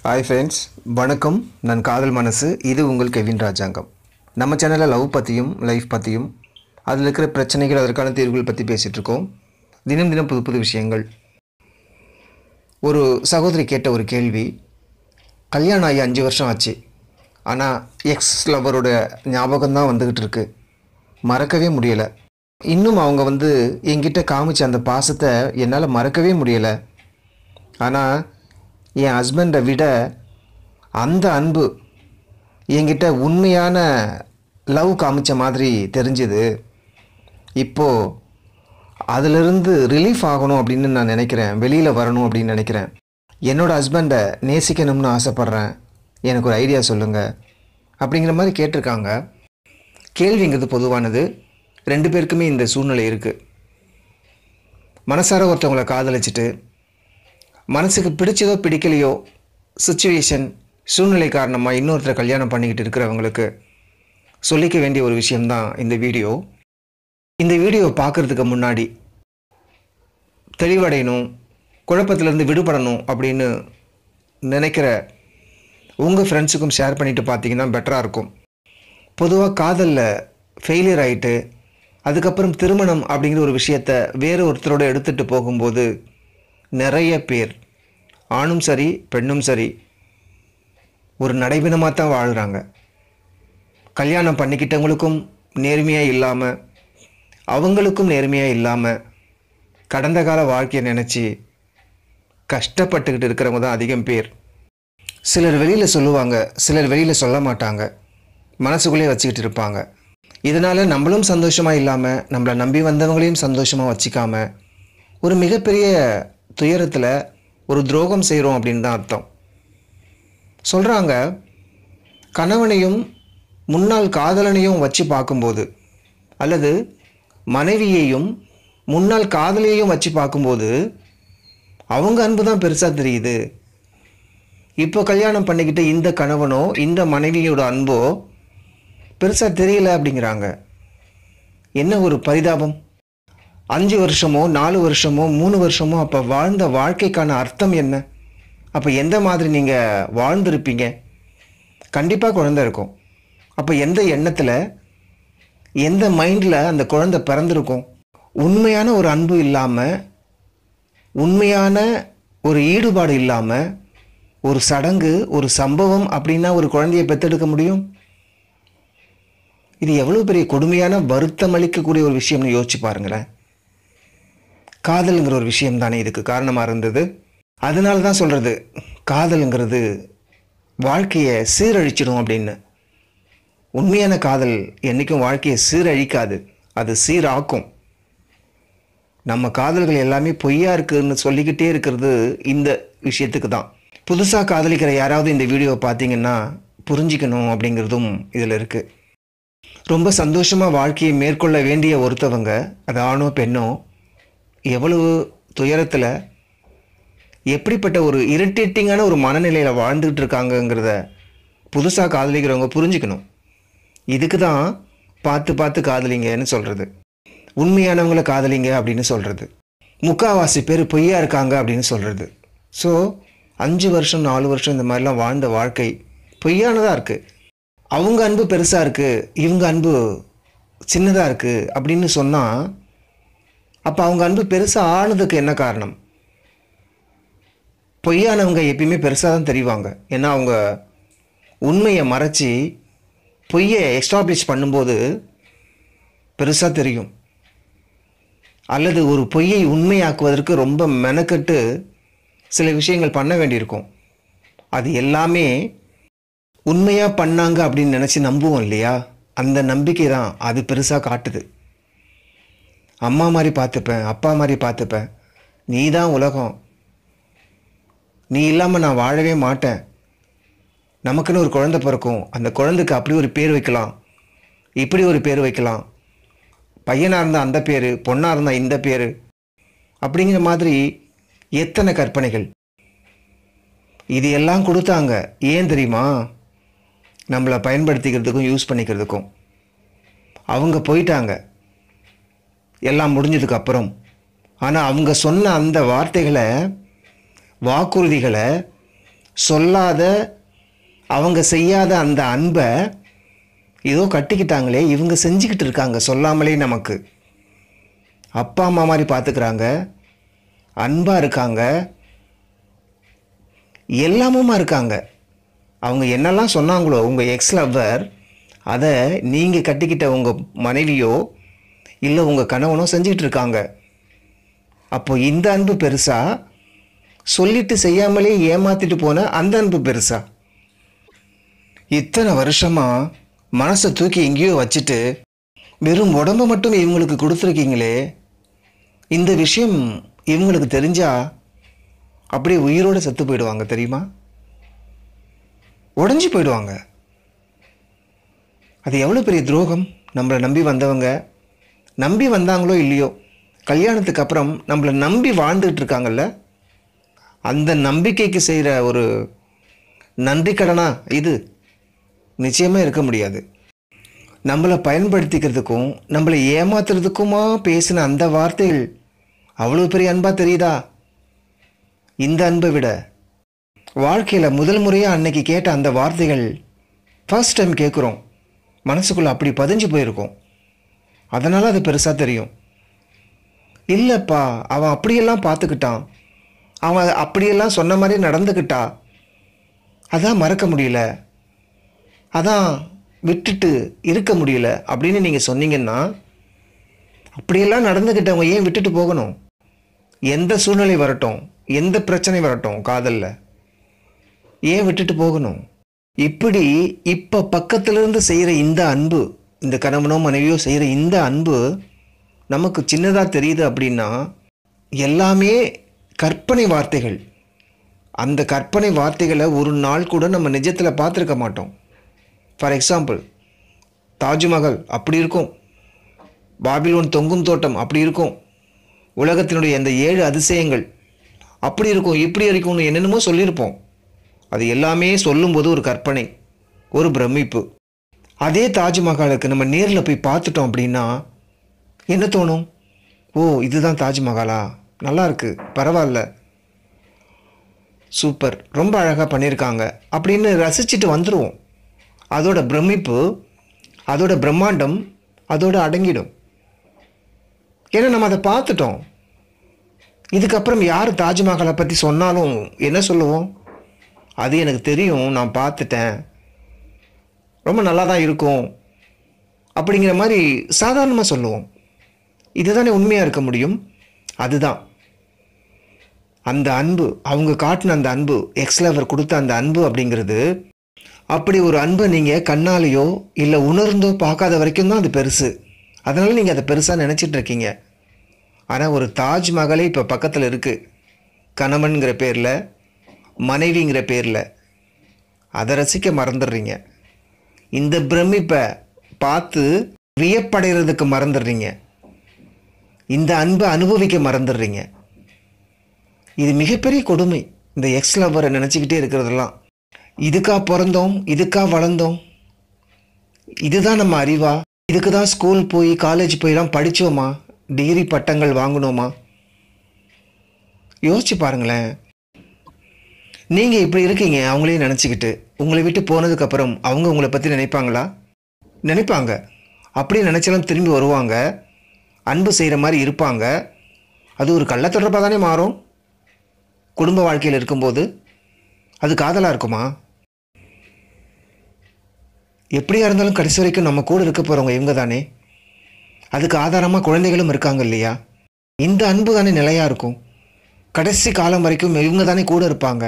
hi friends வணக்கம் நான் காதல் மனசு இது உங்கள் கெவின் ராஜாங்கம் நம்ம சேனலில் லவ் பற்றியும் லைஃப் பற்றியும் அதில் இருக்கிற பிரச்சனைகள் அதற்கான தீர்வுகள் பற்றி பேசிகிட்டு இருக்கோம் தினம் தினம் புது புது விஷயங்கள் ஒரு சகோதரி கேட்ட ஒரு கேள்வி கல்யாணம் ஆகி அஞ்சு வருஷம் ஆச்சு ஆனால் எக்ஸ் லவரோட ஞாபகம் தான் வந்துக்கிட்டு இருக்கு மறக்கவே முடியலை இன்னும் அவங்க வந்து என்கிட்ட காமிச்ச அந்த பாசத்தை என்னால் மறக்கவே முடியலை ஆனால் என் ஹஸ்பண்டை விட அந்த அன்பு என்கிட்ட உண்மையான லவ் காமிச்ச மாதிரி தெரிஞ்சுது இப்போது அதிலிருந்து ரிலீஃப் ஆகணும் அப்படின்னு நான் நினைக்கிறேன் வெளியில் வரணும் அப்படின்னு நினைக்கிறேன் என்னோடய ஹஸ்பண்டை நேசிக்கணும்னு ஆசைப்பட்றேன் எனக்கு ஒரு ஐடியா சொல்லுங்கள் அப்படிங்கிற மாதிரி கேட்டிருக்காங்க கேள்விங்கிறது பொதுவானது ரெண்டு பேருக்குமே இந்த சூழ்நிலை இருக்குது மனசார ஒருத்தவங்களை காதலிச்சிட்டு மனசுக்கு பிடிச்சதோ பிடிக்கலையோ சுச்சுவேஷன் சூழ்நிலை காரணமாக இன்னொருத்தரை கல்யாணம் பண்ணிக்கிட்டு இருக்கிறவங்களுக்கு சொல்லிக்க வேண்டிய ஒரு விஷயம்தான் இந்த வீடியோ இந்த வீடியோ பார்க்குறதுக்கு முன்னாடி தெளிவடையணும் குழப்பத்திலேருந்து விடுபடணும் அப்படின்னு நினைக்கிற உங்கள் ஃப்ரெண்ட்ஸுக்கும் ஷேர் பண்ணிவிட்டு பார்த்தீங்கன்னா பெட்டராக இருக்கும் பொதுவாக காதலில் ஃபெயிலியர் ஆகிட்டு அதுக்கப்புறம் திருமணம் அப்படிங்கிற ஒரு விஷயத்த வேறு ஒருத்தரோட எடுத்துகிட்டு போகும்போது நிறைய பேர் ஆணும் சரி பெண்ணும் சரி ஒரு நடைபினமாக தான் வாழ்கிறாங்க கல்யாணம் பண்ணிக்கிட்டவங்களுக்கும் நேர்மையாக இல்லாமல் அவங்களுக்கும் நேர்மையாக இல்லாமல் கடந்த கால வாழ்க்கையை நினச்சி கஷ்டப்பட்டுக்கிட்டு இருக்கிறவங்க தான் அதிகம் பேர் சிலர் வெளியில் சொல்லுவாங்க சிலர் வெளியில் சொல்ல மாட்டாங்க மனசுக்குள்ளே வச்சுக்கிட்டு இருப்பாங்க இதனால் நம்மளும் சந்தோஷமாக இல்லாமல் நம்மளை நம்பி வந்தவங்களையும் சந்தோஷமாக வச்சுக்காம ஒரு மிகப்பெரிய துயரத்தில் ஒரு துரோகம் செய்கிறோம் அப்படின்னு தான் அர்த்தம் சொல்கிறாங்க கணவனையும் முன்னாள் காதலனையும் வச்சு பார்க்கும்போது அல்லது மனைவியையும் முன்னாள் காதலியையும் வச்சு பார்க்கும்போது அவங்க அன்பு தான் பெருசாக தெரியுது இப்போ கல்யாணம் பண்ணிக்கிட்ட இந்த கணவனோ இந்த மனைவியோட அன்போ பெருசாக தெரியல அப்படிங்கிறாங்க என்ன ஒரு பரிதாபம் அஞ்சு வருஷமோ நாலு வருஷமோ மூணு வருஷமோ அப்போ வாழ்ந்த வாழ்க்கைக்கான அர்த்தம் என்ன அப்போ எந்த மாதிரி நீங்கள் வாழ்ந்திருப்பீங்க கண்டிப்பாக குழந்தை இருக்கும் அப்போ எந்த எண்ணத்தில் எந்த மைண்டில் அந்த குழந்தை பிறந்திருக்கும் உண்மையான ஒரு அன்பு இல்லாமல் உண்மையான ஒரு ஈடுபாடு இல்லாமல் ஒரு சடங்கு ஒரு சம்பவம் அப்படின்னா ஒரு குழந்தையை பெற்றெடுக்க முடியும் இது எவ்வளோ பெரிய கொடுமையான வருத்தம் அளிக்கக்கூடிய ஒரு விஷயம்னு யோசிச்சு பாருங்களேன் காதலுங்கிற ஒரு விஷயம் தானே இதுக்கு காரணமாக இருந்தது அதனால தான் சொல்கிறது காதலுங்கிறது வாழ்க்கையை சீரழிச்சிடும் அப்படின்னு உண்மையான காதல் என்றைக்கும் வாழ்க்கையை சீரழிக்காது அது சீராக்கும் நம்ம காதல்கள் எல்லாமே பொய்யா இருக்குன்னு சொல்லிக்கிட்டே இருக்கிறது இந்த விஷயத்துக்கு தான் புதுசாக காதலிக்கிற யாராவது இந்த வீடியோவை பார்த்தீங்கன்னா புரிஞ்சிக்கணும் அப்படிங்கிறதும் இதில் இருக்குது ரொம்ப சந்தோஷமாக வாழ்க்கையை மேற்கொள்ள வேண்டிய ஒருத்தவங்க அது ஆணோ பெண்ணோ எவ்வளவு துயரத்தில் எப்படிப்பட்ட ஒரு இரிட்டேட்டிங்கான ஒரு மனநிலையில் வாழ்ந்துகிட்டு இருக்காங்கங்கிறத புதுசாக காதலிக்கிறவங்க புரிஞ்சுக்கணும் இதுக்கு தான் பார்த்து பார்த்து காதலிங்கன்னு சொல்கிறது உண்மையானவங்களை காதலிங்க அப்படின்னு சொல்கிறது முக்காவாசி பேர் பொய்யா இருக்காங்க அப்படின்னு சொல்கிறது ஸோ அஞ்சு வருஷம் நாலு வருஷம் இந்த மாதிரிலாம் வாழ்ந்த வாழ்க்கை பொய்யானதாக இருக்குது அவங்க அன்பு பெருசாக இருக்குது இவங்க அன்பு சின்னதாக இருக்குது அப்படின்னு சொன்னால் அப்போ அவங்க அன்பு பெருசாக ஆனதுக்கு என்ன காரணம் பொய்யானவங்க எப்பயுமே பெருசாக தான் தெரிவாங்க ஏன்னா அவங்க உண்மையை மறைச்சி பொய்யை எஸ்டாப்ளிஷ் பண்ணும்போது பெருசாக தெரியும் அல்லது ஒரு பொய்யை உண்மையாக்குவதற்கு ரொம்ப மெனக்கட்டு சில விஷயங்கள் பண்ண வேண்டியிருக்கும் அது எல்லாமே உண்மையாக பண்ணாங்க அப்படின்னு நினச்சி நம்புவோம் இல்லையா அந்த நம்பிக்கை தான் அது பெருசாக காட்டுது அம்மா மாதிரி பார்த்துப்பேன் அப்பா மாதிரி பார்த்துப்பேன் நீ தான் உலகம் நீ இல்லாமல் நான் வாழவே மாட்டேன் நமக்குன்னு ஒரு குழந்தை பிறக்கும் அந்த குழந்தைக்கு அப்படி ஒரு பேர் வைக்கலாம் இப்படி ஒரு பேர் வைக்கலாம் பையனாக இருந்தால் அந்த பேர் பொண்ணாக இருந்தால் இந்த பேர் அப்படிங்கிற மாதிரி எத்தனை கற்பனைகள் இது எல்லாம் கொடுத்தாங்க ஏன் தெரியுமா நம்மளை பயன்படுத்திக்கிறதுக்கும் யூஸ் பண்ணிக்கிறதுக்கும் அவங்க போயிட்டாங்க எல்லாம் முடிஞ்சதுக்கு அப்புறம் ஆனால் அவங்க சொன்ன அந்த வார்த்தைகளை வாக்குறுதிகளை சொல்லாத அவங்க செய்யாத அந்த அன்பை ஏதோ கட்டிக்கிட்டாங்களே இவங்க செஞ்சுக்கிட்டு இருக்காங்க சொல்லாமலே நமக்கு அப்பா அம்மா மாதிரி பார்த்துக்கிறாங்க அன்பாக இருக்காங்க எல்லாமுமா இருக்காங்க அவங்க என்னெல்லாம் சொன்னாங்களோ உங்கள் எக்ஸ் லவ்வர் அதை நீங்கள் கட்டிக்கிட்ட உங்கள் மனைவியோ இல்லை உங்கள் கணவனோ செஞ்சுக்கிட்டு இருக்காங்க அப்போ இந்த அன்பு பெருசா சொல்லிட்டு செய்யாமலே ஏமாத்திட்டு போன அந்த அன்பு பெருசா இத்தனை வருஷமா மனசை தூக்கி எங்கேயோ வச்சுட்டு வெறும் உடம்ப மட்டும் இவங்களுக்கு கொடுத்துருக்கீங்களே இந்த விஷயம் இவங்களுக்கு தெரிஞ்சா அப்படியே உயிரோட செத்து போயிடுவாங்க தெரியுமா உடஞ்சி போயிடுவாங்க அது எவ்வளோ பெரிய துரோகம் நம்மளை நம்பி வந்தவங்க நம்பி வந்தாங்களோ இல்லையோ கல்யாணத்துக்கு அப்புறம் நம்மளை நம்பி வாழ்ந்துட்டு இருக்காங்கல்ல அந்த நம்பிக்கைக்கு செய்கிற ஒரு நன்றி கடனா இது நிச்சயமாக இருக்க முடியாது நம்மளை பயன்படுத்திக்கிறதுக்கும் நம்மளை ஏமாத்துறதுக்குமா பேசின அந்த வார்த்தைகள் அவ்வளோ பெரிய அன்பா தெரியுதா இந்த அன்பை விட வாழ்க்கையில் முதல் முறையாக அன்னைக்கு கேட்ட அந்த வார்த்தைகள் ஃபர்ஸ்ட் டைம் கேட்குறோம் மனசுக்குள்ளே அப்படி பதிஞ்சு போயிருக்கோம் அதனால் அது பெருசாக தெரியும் இல்லைப்பா அவன் அப்படியெல்லாம் பார்த்துக்கிட்டான் அவன் அப்படியெல்லாம் சொன்ன மாதிரி நடந்துக்கிட்டா அதான் மறக்க முடியல அதான் விட்டுட்டு இருக்க முடியல அப்படின்னு நீங்கள் சொன்னீங்கன்னா அப்படியெல்லாம் நடந்துக்கிட்டவங்க ஏன் விட்டுட்டு போகணும் எந்த சூழ்நிலை வரட்டும் எந்த பிரச்சனை வரட்டும் காதலில் ஏன் விட்டுட்டு போகணும் இப்படி இப்போ பக்கத்திலிருந்து செய்கிற இந்த அன்பு இந்த கணவனோ மனைவியோ செய்கிற இந்த அன்பு நமக்கு சின்னதாக தெரியுது அப்படின்னா எல்லாமே கற்பனை வார்த்தைகள் அந்த கற்பனை வார்த்தைகளை ஒரு நாள் கூட நம்ம நிஜத்தில் பார்த்துருக்க மாட்டோம் ஃபார் எக்ஸாம்பிள் தாஜ்மஹல் அப்படி இருக்கும் பாபிலோன் தொங்கும் தோட்டம் அப்படி இருக்கும் உலகத்தினுடைய அந்த ஏழு அதிசயங்கள் அப்படி இருக்கும் இப்படி இருக்கும்னு என்னென்னமோ சொல்லியிருப்போம் அது எல்லாமே சொல்லும்போது ஒரு கற்பனை ஒரு பிரமிப்பு அதே தாஜ்மஹாலுக்கு நம்ம நேரில் போய் பார்த்துட்டோம் அப்படின்னா என்ன தோணும் ஓ இதுதான் தாஜ்மஹாலா நல்லா இருக்கு பரவாயில்ல சூப்பர் ரொம்ப அழகாக பண்ணியிருக்காங்க அப்படின்னு ரசிச்சுட்டு வந்துடுவோம் அதோட பிரமிப்பு அதோட பிரம்மாண்டம் அதோட அடங்கிடும் ஏன்னா நம்ம அதை பார்த்துட்டோம் இதுக்கப்புறம் யார் தாஜ்மஹாலை பற்றி சொன்னாலும் என்ன சொல்லுவோம் அது எனக்கு தெரியும் நான் பார்த்துட்டேன் ரொம்ப நல்லா தான் இருக்கும் அப்படிங்கிற மாதிரி சாதாரணமாக சொல்லுவோம் இதுதானே உண்மையாக இருக்க முடியும் அதுதான் அந்த அன்பு அவங்க காட்டின அந்த அன்பு எக்ஸ்லவர் கொடுத்த அந்த அன்பு அப்படிங்கிறது அப்படி ஒரு அன்பை நீங்கள் கண்ணாலேயோ இல்லை உணர்ந்தோ பார்க்காத வரைக்கும் தான் அது பெருசு அதனால் நீங்கள் அதை பெருசாக நினச்சிட்டு இருக்கீங்க ஆனால் ஒரு தாஜ்மஹாலே இப்போ பக்கத்தில் இருக்குது கணவன்கிற பேரில் மனைவிங்கிற பேரில் அதை ரசிக்க மறந்துடுறீங்க இந்த பிரமிப்பை பார்த்து வியப்படைகிறதுக்கு மறந்துடுறீங்க இந்த அன்பை அனுபவிக்க மறந்துடுறீங்க இது மிகப்பெரிய கொடுமை இந்த எக்ஸ் லவ்வரை நினச்சிக்கிட்டே இருக்கிறதெல்லாம் இதுக்கா பிறந்தோம் இதுக்கா வளர்ந்தோம் இதுதான் நம்ம அறிவா இதுக்கு தான் ஸ்கூல் போய் காலேஜ் போயெல்லாம் படித்தோமா டிகிரி பட்டங்கள் வாங்கினோமா யோசிச்சு பாருங்களேன் நீங்கள் இப்படி இருக்கீங்க அவங்களையும் நினச்சிக்கிட்டு உங்களை விட்டு போனதுக்கப்புறம் அவங்க உங்களை பற்றி நினைப்பாங்களா நினைப்பாங்க அப்படி நினச்சாலும் திரும்பி வருவாங்க அன்பு செய்கிற மாதிரி இருப்பாங்க அது ஒரு கள்ளத்தொடர்பாக தானே மாறும் குடும்ப வாழ்க்கையில் இருக்கும்போது அது காதலாக இருக்குமா எப்படியா இருந்தாலும் கடைசி வரைக்கும் நம்ம கூட இருக்க போகிறவங்க இவங்க தானே அதுக்கு ஆதாரமாக குழந்தைகளும் இருக்காங்க இல்லையா இந்த அன்பு தானே நிலையாக இருக்கும் கடைசி காலம் வரைக்கும் இவங்க தானே கூட இருப்பாங்க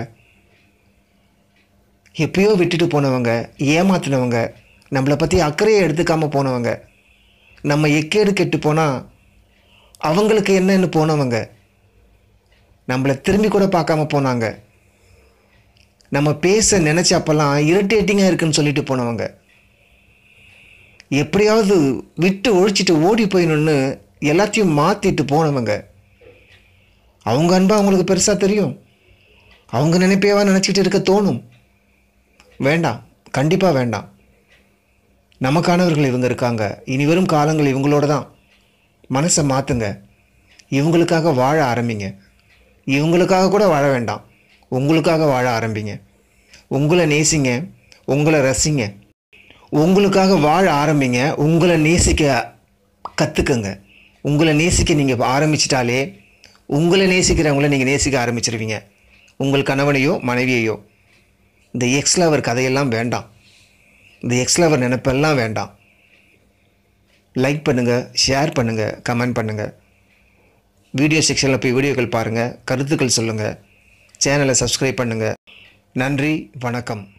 எப்பயோ விட்டுட்டு போனவங்க ஏமாத்தினவங்க நம்மளை பற்றி அக்கறையை எடுத்துக்காம போனவங்க நம்ம எக்கேடு கெட்டு போனால் அவங்களுக்கு என்னன்னு போனவங்க நம்மளை திரும்பி கூட பார்க்காம போனாங்க நம்ம பேச நினச்ச அப்போல்லாம் இரிட்டேட்டிங்காக இருக்குன்னு சொல்லிட்டு போனவங்க எப்படியாவது விட்டு ஒழிச்சிட்டு ஓடி போயிடணுன்னு எல்லாத்தையும் மாற்றிட்டு போனவங்க அவங்க அன்பா அவங்களுக்கு பெருசாக தெரியும் அவங்க நினைப்பேவா நினச்சிட்டு இருக்க தோணும் வேண்டாம் கண்டிப்பாக வேண்டாம் நமக்கானவர்கள் இவங்க இருக்காங்க இனி வரும் காலங்கள் இவங்களோட தான் மனசை மாற்றுங்க இவங்களுக்காக வாழ ஆரம்பிங்க இவங்களுக்காக கூட வாழ வேண்டாம் உங்களுக்காக வாழ ஆரம்பிங்க உங்களை நேசிங்க உங்களை ரசிங்க உங்களுக்காக வாழ ஆரம்பிங்க உங்களை நேசிக்க கற்றுக்குங்க உங்களை நேசிக்க நீங்கள் ஆரம்பிச்சிட்டாலே உங்களை நேசிக்கிறவங்கள நீங்கள் நேசிக்க ஆரம்பிச்சிருவீங்க உங்கள் கணவனையோ மனைவியையோ இந்த எக்ஸ் லவர் கதையெல்லாம் வேண்டாம் இந்த எக்ஸ் லவர் நினைப்பெல்லாம் வேண்டாம் லைக் பண்ணுங்கள் ஷேர் பண்ணுங்கள் கமெண்ட் பண்ணுங்கள் வீடியோ செக்ஷனில் போய் வீடியோக்கள் பாருங்கள் கருத்துக்கள் சொல்லுங்கள் சேனலை சப்ஸ்கிரைப் பண்ணுங்கள் நன்றி வணக்கம்